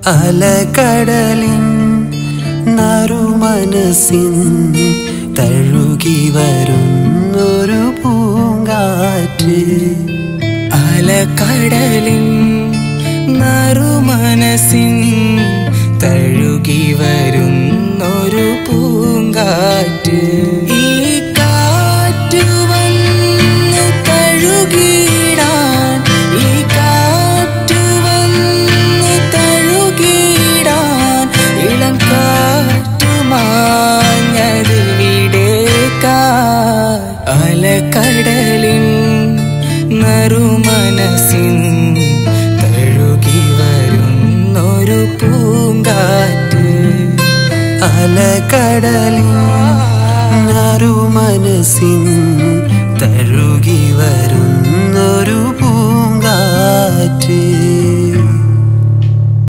അലകടലിൻ നറുമനസിൻ തഴുകി വരുന്നൊരു പൂങ്കാറ്റ് അലക്കടലിൻ നറുമനസിൻ തഴുകി വരുന്നൊരു പൂങ്കാറ്റ് ഈ കാറ്റ് വന്നു തഴുകിടാൻ ഈ കാറ്റ് വന്നു തഴുകിടാൻ ഇളം കാറ്റ് മാഞ്ഞത് വിടേക്കാ അലക്കടലിൻ നറുമനസിൻ തഴുകി വരുന്നൊരു പൂങ്കാറ്റ് അലകടലിൻ നറുമനസിൻ തഴുകി വരുന്ന